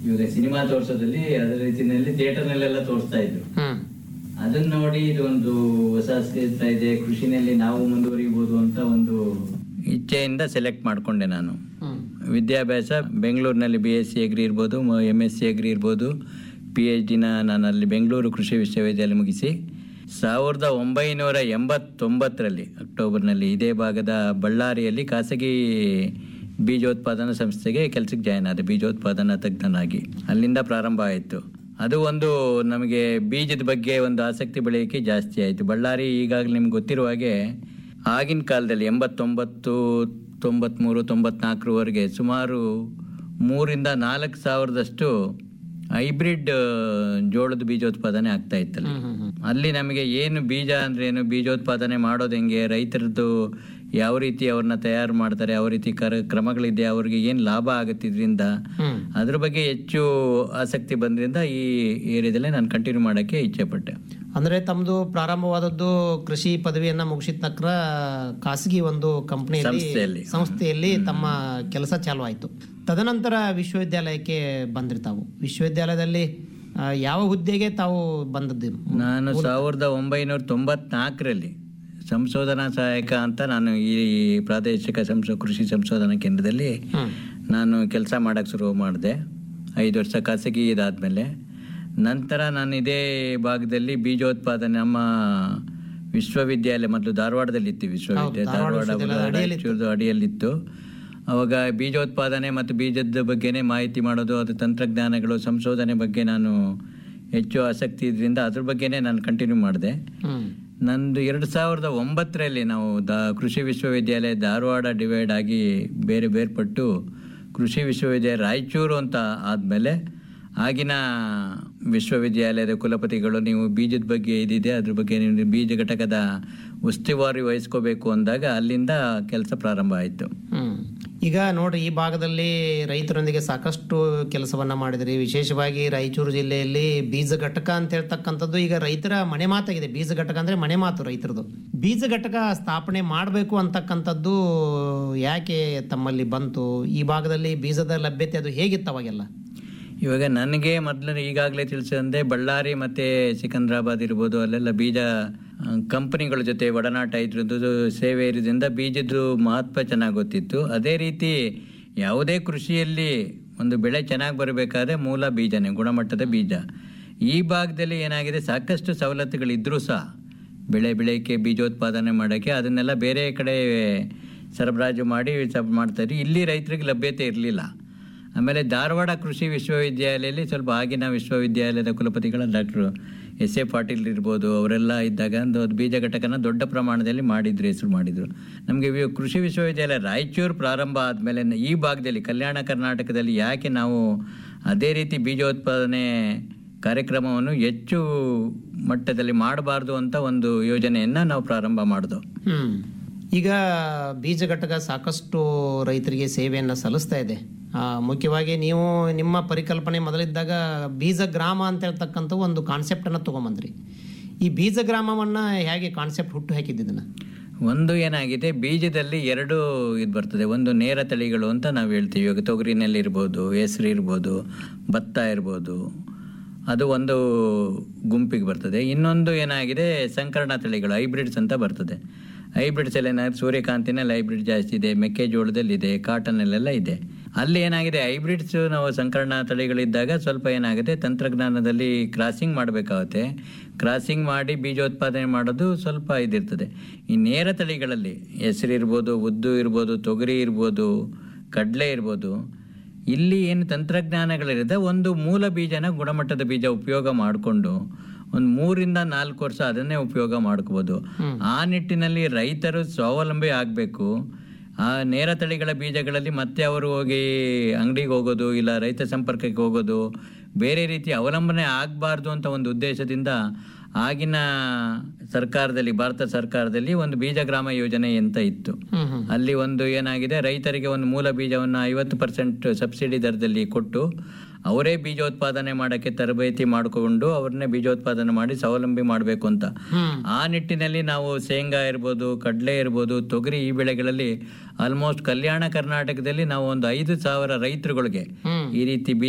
ಇವಾಗ ಸಿನಿಮಾ ತೋರ್ಸೋದಲ್ಲಿ ಅದೇ ರೀತಿಯಲ್ಲಿ ಥಿಯೇಟರ್ನಲ್ಲೆಲ್ಲ ತೋರಿಸ್ತಾ ಇದ್ರು ಹ್ಮ್ ಅದನ್ನ ನೋಡಿ ಇದೊಂದು ಹೊಸ ಕ್ಷೇತ್ರ ಇದೆ ಕೃಷಿನಲ್ಲಿ ನಾವು ಮುಂದುವರಿಬಹುದು ಅಂತ ಒಂದು ಇಚ್ಛೆಯಿಂದ ಸೆಲೆಕ್ಟ್ ಮಾಡ್ಕೊಂಡೆ ನಾನು ಹ್ಮ್ ವಿದ್ಯಾಭ್ಯಾಸ ಬೆಂಗಳೂರಿನಲ್ಲಿ ಬಿ ಎಸ್ ಸಿ ಅಗ್ರಿ ಇರ್ಬೋದು ಎಮ್ ಎಸ್ ಸಿ ಅಗ್ರಿ ಇರ್ಬೋದು ಪಿ ಎಚ್ ಡಿನ ನಾನು ಅಲ್ಲಿ ಬೆಂಗಳೂರು ಕೃಷಿ ವಿಶ್ವವಿದ್ಯಾಲಯ ಮುಗಿಸಿ ಸಾವಿರದ ಒಂಬೈನೂರ ಎಂಬತ್ತೊಂಬತ್ತರಲ್ಲಿ ಅಕ್ಟೋಬರ್ನಲ್ಲಿ ಇದೇ ಭಾಗದ ಬಳ್ಳಾರಿಯಲ್ಲಿ ಖಾಸಗಿ ಬೀಜೋತ್ಪಾದನಾ ಸಂಸ್ಥೆಗೆ ಕೆಲಸಕ್ಕೆ ಜಾಯ್ನ್ ಆದೆ ಬೀಜೋತ್ಪಾದನಾ ತಜ್ಞನಾಗಿ ಅಲ್ಲಿಂದ ಪ್ರಾರಂಭ ಆಯಿತು ಅದು ಒಂದು ನಮಗೆ ಬೀಜದ ಬಗ್ಗೆ ಒಂದು ಆಸಕ್ತಿ ಬೆಳೆಯೋಕ್ಕೆ ಜಾಸ್ತಿ ಆಯಿತು ಬಳ್ಳಾರಿ ಈಗಾಗಲೇ ನಿಮ್ಗೆ ಗೊತ್ತಿರುವ ಹಾಗೆ ಆಗಿನ ಕಾಲದಲ್ಲಿ ಎಂಬತ್ತೊಂಬತ್ತು ತೊಂಬತ್ಮೂರು ತೊಂಬತ್ನಾಲ್ಕರವರೆಗೆ ಸುಮಾರು ಮೂರಿಂದ ನಾಲ್ಕು ಸಾವಿರದಷ್ಟು ಹೈಬ್ರಿಡ್ ಜೋಳದ ಬೀಜೋತ್ಪಾದನೆ ಆಗ್ತಾ ಇತ್ತಲ್ಲಿ ಹ್ಮ್ ಹ್ಮ್ ಅಲ್ಲಿ ನಮಗೆ ಏನು ಬೀಜ ಅಂದ್ರೆ ಏನು ಬೀಜೋತ್ಪಾದನೆ ಮಾಡೋದು ಹೆಂಗೆ ರೈತರದ್ದು ಯಾವ ರೀತಿ ಅವ್ರನ್ನ ತಯಾರು ಮಾಡ್ತಾರೆ ಯಾವ ರೀತಿ ಕರ ಕ್ರಮಗಳಿದೆ ಅವ್ರಿಗೆ ಏನು ಲಾಭ ಆಗುತ್ತೆ ಇದರಿಂದ ಹ್ಮ್ ಅದ್ರ ಬಗ್ಗೆ ಹೆಚ್ಚು ಆಸಕ್ತಿ ಬಂದ್ರಿಂದ ಈ ಏರಿಯಾದಲ್ಲೇ ನಾನು ಕಂಟಿನ್ಯೂ ಮಾಡೋಕ್ಕೆ ಇಚ್ಛೆ ಪಟ್ಟೆ ಅಂದ್ರೆ ತಮ್ದು ಪ್ರಾರಂಭವಾದದ್ದು ಕೃಷಿ ಪದವಿಯನ್ನ ಮುಗಿಸಿದ ನಂತರ ಖಾಸಗಿ ಒಂದು ಕಂಪನಿಯಲ್ಲಿ ಸಂಸ್ಥೆಯಲ್ಲಿ. ಸಂಸ್ಥೆಯಲ್ಲಿ ತಮ್ಮ ಕೆಲಸ ಚಾಲು ಆಯಿತು ತದನಂತರ ವಿಶ್ವವಿದ್ಯಾಲಯಕ್ಕೆ ಬಂದ್ರಿ ತಾವು ವಿಶ್ವವಿದ್ಯಾಲಯದಲ್ಲಿ ಆ, ಯಾವ ಹುದ್ದೆಗೆ ತಾವು ಬಂದದ್ದು ನಾನು ಸಾವಿರದ ಒಂಬೈನೂರ ತೊಂಬತ್ನಾಲ್ಕರಲ್ಲಿ ಸಂಶೋಧನಾ ಸಹಾಯಕ ಅಂತ ನಾನು ಈ ಪ್ರಾದೇಶಿಕ ಸಂಶೋ ಕೃಷಿ ಸಂಶೋಧನಾ ಕೇಂದ್ರದಲ್ಲಿ ಹ್ಮ್ ನಾನು ಕೆಲಸ ಮಾಡೋಕ್ಕೆ ಶುರು ಮಾಡಿದೆ ಐದು ವರ್ಷ ಖಾಸಗಿ ಇದಾದಮೇಲೆ ನಂತರ ನಾನು ಇದೇ ಭಾಗದಲ್ಲಿ ಬೀಜೋತ್ಪಾದನೆ ನಮ್ಮ ವಿಶ್ವವಿದ್ಯಾಲಯ ಮೊದಲು ಧಾರವಾಡದಲ್ಲಿತ್ತು ವಿಶ್ವವಿದ್ಯಾಲಯ ಧಾರವಾಡ ಧಾರವಾಡ ವಿಶ್ವವಿದ್ಯಾಲಯದ ಅಡಿಯಲ್ಲಿತ್ತು. ರಾಯಚೂರ್ದು ಅಡಿಯಲ್ಲಿತ್ತು ಅವಾಗ ಬೀಜೋತ್ಪಾದನೆ ಮತ್ತು ಬೀಜದ ಬಗ್ಗೆನೇ ಮಾಹಿತಿ ಮಾಡೋದು ಅದು ತಂತ್ರಜ್ಞಾನಗಳು ಸಂಶೋಧನೆ ಬಗ್ಗೆ ನಾನು ಹೆಚ್ಚು ಆಸಕ್ತಿ ಇದರಿಂದ ಅದ್ರ ಬಗ್ಗೆನೇ ನಾನು ಕಂಟಿನ್ಯೂ ಮಾಡಿದೆ ಹ್ಮ್ ನಂದು ಎರಡು ಸಾವಿರದ ಒಂಬತ್ತರಲ್ಲಿ ನಾವು ದ ಕೃಷಿ ವಿಶ್ವವಿದ್ಯಾಲಯ ಧಾರವಾಡ ಡಿವೈಡ್ ಆಗಿ ಬೇರೆ ಬೇರ್ಪಟ್ಟು ಕೃಷಿ ವಿಶ್ವವಿದ್ಯಾಲಯ ರಾಯಚೂರು ಅಂತ ಆದಮೇಲೆ ಆಗಿನ ವಿಶ್ವವಿದ್ಯಾಲಯದ ಕುಲಪತಿಗಳು ನೀವು ಬೀಜದ ಬಗ್ಗೆ ಇದಿದೆ ಅದ್ರ ಬಗ್ಗೆ ನೀವು ಬೀಜ ಘಟಕದ ಉಸ್ತುವಾರಿ ವಹಿಸ್ಕೋಬೇಕು ಅಂದಾಗ ಅಲ್ಲಿಂದ ಕೆಲಸ ಪ್ರಾರಂಭ ಆಯಿತು ಹ್ಮ್ ಈಗ ನೋಡ್ರಿ ಈ ಭಾಗದಲ್ಲಿ ರೈತರೊಂದಿಗೆ ಸಾಕಷ್ಟು ಕೆಲಸವನ್ನ ಮಾಡಿದ್ರಿ ವಿಶೇಷವಾಗಿ ರಾಯಚೂರು ಜಿಲ್ಲೆಯಲ್ಲಿ ಬೀಜ ಘಟಕ ಅಂತ ಹೇಳ್ತಕ್ಕಂಥದ್ದು ಈಗ ರೈತರ ಮನೆ ಮಾತಾಗಿದೆ ಬೀಜ ಘಟಕ ಅಂದ್ರೆ ಮನೆ ಮಾತು ರೈತರದು ಬೀಜ ಘಟಕ ಸ್ಥಾಪನೆ ಮಾಡಬೇಕು ಅಂತಕ್ಕಂಥದ್ದು ಯಾಕೆ ತಮ್ಮಲ್ಲಿ ಬಂತು ಈ ಭಾಗದಲ್ಲಿ ಬೀಜದ ಲಭ್ಯತೆ ಅದು ಹೇಗಿತ್ತು ಅವಾಗೆಲ್ಲ ಇವಾಗ ನನಗೆ ಮೊದಲು ಈಗಾಗಲೇ ತಿಳಿಸಂದೆ ಬಳ್ಳಾರಿ ಮತ್ತು ಸಿಕಂದ್ರಾಬಾದ್ ಇರ್ಬೋದು ಅಲ್ಲೆಲ್ಲ ಬೀಜ ಕಂಪನಿಗಳ ಜೊತೆ ಒಡನಾಟ ಇದ್ರದ್ದು ಸೇವೆ ಇರೋದ್ರಿಂದ ಬೀಜದ್ದು ಮಹತ್ವ ಚೆನ್ನಾಗಿ ಗೊತ್ತಿತ್ತು ಅದೇ ರೀತಿ ಯಾವುದೇ ಕೃಷಿಯಲ್ಲಿ ಒಂದು ಬೆಳೆ ಚೆನ್ನಾಗಿ ಬರಬೇಕಾದ್ರೆ ಮೂಲ ಬೀಜನೇ ಗುಣಮಟ್ಟದ ಬೀಜ ಈ ಭಾಗದಲ್ಲಿ ಏನಾಗಿದೆ ಸಾಕಷ್ಟು ಸವಲತ್ತುಗಳಿದ್ರೂ ಸಹ ಬೆಳೆ ಬೆಳೆಯೋಕ್ಕೆ ಬೀಜೋತ್ಪಾದನೆ ಮಾಡೋಕ್ಕೆ ಅದನ್ನೆಲ್ಲ ಬೇರೆ ಕಡೆ ಸರಬರಾಜು ಮಾಡಿ ಸಬ್ ಮಾಡ್ತಾರೆ ಇಲ್ಲಿ ರೈತರಿಗೆ ಲಭ್ಯತೆ ಇರಲಿಲ್ಲ ಆಮೇಲೆ ಧಾರವಾಡ ಕೃಷಿ ವಿಶ್ವವಿದ್ಯಾಲಯದಲ್ಲಿ ಸ್ವಲ್ಪ ಆಗಿನ ವಿಶ್ವವಿದ್ಯಾಲಯದ ಕುಲಪತಿಗಳ ಡಾಕ್ಟ್ರು ಎಸ್ ಎ ಪಾಟೀಲ್ ಇರ್ಬೋದು ಅವರೆಲ್ಲ ಇದ್ದಾಗ ಒಂದು ಬೀಜ ಘಟಕನ ದೊಡ್ಡ ಪ್ರಮಾಣದಲ್ಲಿ ಮಾಡಿದ್ರು ಹೆಸರು ಮಾಡಿದರು ನಮಗೆ ವಿ- ಕೃಷಿ ವಿಶ್ವವಿದ್ಯಾಲಯ ರಾಯಚೂರು ಪ್ರಾರಂಭ ಆದಮೇಲೆ ಈ ಭಾಗದಲ್ಲಿ ಕಲ್ಯಾಣ ಕರ್ನಾಟಕದಲ್ಲಿ ಯಾಕೆ ನಾವು ಅದೇ ರೀತಿ ಬೀಜೋತ್ಪಾದನೆ ಕಾರ್ಯಕ್ರಮವನ್ನು ಹೆಚ್ಚು ಮಟ್ಟದಲ್ಲಿ ಮಾಡಬಾರ್ದು ಅಂತ ಒಂದು ಯೋಜನೆಯನ್ನು ನಾವು ಪ್ರಾರಂಭ ಮಾಡಿದ್ವು ಹ್ಮ್ ಈಗ ಬೀಜ ಘಟಕ ಸಾಕಷ್ಟು ರೈತರಿಗೆ ಸೇವೆಯನ್ನು ಸಲ್ಲಿಸ್ತಾ ಇದೆ ಆ, ಮುಖ್ಯವಾಗಿ ನೀವು ನಿಮ್ಮ ಪರಿಕಲ್ಪನೆ ಮೊದಲಿದ್ದಾಗ ಬೀಜ ಗ್ರಾಮ ಅಂತ ಹೇಳ್ತಕ್ಕಂಥ ಒಂದು ಕಾನ್ಸೆಪ್ಟನ್ನು ತೊಗೊಂಬಂದ್ರಿ ಈ ಬೀಜ ಗ್ರಾಮವನ್ನು ಹೇಗೆ ಕಾನ್ಸೆಪ್ಟ್ ಹುಟ್ಟು ಹಾಕಿದ್ದನ್ನ ಒಂದು ಏನಾಗಿದೆ ಬೀಜದಲ್ಲಿ ಎರಡು ಇದು ಬರ್ತದೆ ಒಂದು ನೇರ ತಳಿಗಳು ಅಂತ ನಾವು ಹೇಳ್ತೀವಿ ಇವಾಗ ತೊಗರಿನಲ್ಲಿ ಇರ್ಬೋದು ಹೆಸರು ಇರ್ಬೋದು ಭತ್ತ ಇರ್ಬೋದು ಅದು ಒಂದು ಗುಂಪಿಗೆ ಬರ್ತದೆ ಇನ್ನೊಂದು ಏನಾಗಿದೆ ಸಂಕರಣ ತಳಿಗಳು ಹೈಬ್ರಿಡ್ಸ್ ಅಂತ ಬರ್ತದೆ ಹೈಬ್ರಿಡ್ಸ್ ಎಲ್ಲ ಏನಾದ್ರೆ ಸೂರ್ಯಕಾಂತಿನಲ್ಲಿ ಹೈಬ್ರಿಡ್ ಜಾಸ್ತಿ ಇದೆ ಮೆಕ್ಕೆಜೋಳದಲ್ಲಿ ಇದೆ ಕಾಟನಲ್ಲೆಲ್ಲ ಇದೆ ಅಲ್ಲಿ ಏನಾಗಿದೆ ಹೈಬ್ರಿಡ್ಸ್ ನಾವು ಸಂಕರಣ ತಳಿಗಳಿದ್ದಾಗ ಸ್ವಲ್ಪ ಏನಾಗುತ್ತೆ ತಂತ್ರಜ್ಞಾನದಲ್ಲಿ ಕ್ರಾಸಿಂಗ್ ಮಾಡಬೇಕಾಗುತ್ತೆ ಕ್ರಾಸಿಂಗ್ ಮಾಡಿ ಬೀಜೋತ್ಪಾದನೆ ಮಾಡೋದು ಸ್ವಲ್ಪ ಇದಿರ್ತದೆ ಈ ನೇರ ತಳಿಗಳಲ್ಲಿ ಹೆಸರು ಇರ್ಬೋದು ಉದ್ದು ಇರ್ಬೋದು ತೊಗರಿ ಇರ್ಬೋದು ಕಡಲೆ ಇರ್ಬೋದು ಇಲ್ಲಿ ಏನು ತಂತ್ರಜ್ಞಾನಗಳಿರುತ್ತೆ ಒಂದು ಮೂಲ ಬೀಜನ ಗುಣಮಟ್ಟದ ಬೀಜ ಉಪಯೋಗ ಮಾಡಿಕೊಂಡು ಒಂದು ಮೂರಿಂದ ನಾಲ್ಕು ವರ್ಷ ಅದನ್ನೇ ಉಪಯೋಗ ಮಾಡ್ಕೋಬೋದು ಆ ನಿಟ್ಟಿನಲ್ಲಿ ರೈತರು ಸ್ವಾವಲಂಬಿ ಆಗಬೇಕು ಆ ನೇರ ತಳಿಗಳ ಬೀಜಗಳಲ್ಲಿ ಮತ್ತೆ ಅವರು ಹೋಗಿ ಅಂಗಡಿಗೆ ಹೋಗೋದು ಇಲ್ಲ ರೈತ ಸಂಪರ್ಕಕ್ಕೆ ಹೋಗೋದು ಬೇರೆ ರೀತಿ ಅವಲಂಬನೆ ಆಗಬಾರ್ದು ಅಂತ ಒಂದು ಉದ್ದೇಶದಿಂದ ಆಗಿನ ಸರ್ಕಾರದಲ್ಲಿ ಭಾರತ ಸರ್ಕಾರದಲ್ಲಿ ಒಂದು ಬೀಜ ಗ್ರಾಮ ಯೋಜನೆ ಅಂತ ಇತ್ತು ಹ್ಮ್ ಹ್ಮ್ ಅಲ್ಲಿ ಒಂದು ಏನಾಗಿದೆ ರೈತರಿಗೆ ಒಂದು ಮೂಲ ಬೀಜವನ್ನು ಐವತ್ತು ಪರ್ಸೆಂಟ್ ಸಬ್ಸಿಡಿ ದರದಲ್ಲಿ ಕೊಟ್ಟು ಅವರೇ ಬೀಜೋತ್ಪಾದನೆ ಮಾಡೋಕ್ಕೆ ತರಬೇತಿ ಮಾಡಿಕೊಂಡು ಅವ್ರನ್ನೇ ಬೀಜೋತ್ಪಾದನೆ ಮಾಡಿ ಸ್ವಾವಲಂಬಿ ಮಾಡಬೇಕು ಅಂತ ಹ್ಮ್ ಆ ನಿಟ್ಟಿನಲ್ಲಿ ನಾವು ಶೇಂಗಾ ಇರ್ಬೋದು ಕಡಲೆ ಇರ್ಬೋದು ತೊಗರಿ ಈ ಬೆಳೆಗಳಲ್ಲಿ ಆಲ್ಮೋಸ್ಟ್ ಕಲ್ಯಾಣ ಕರ್ನಾಟಕದಲ್ಲಿ ನಾವು ಒಂದು ಐದು ಸಾವಿರ ರೈತರುಗಳಿಗೆ ಹ್ಮ್ ಈ ರೀತಿ ಬೀಜ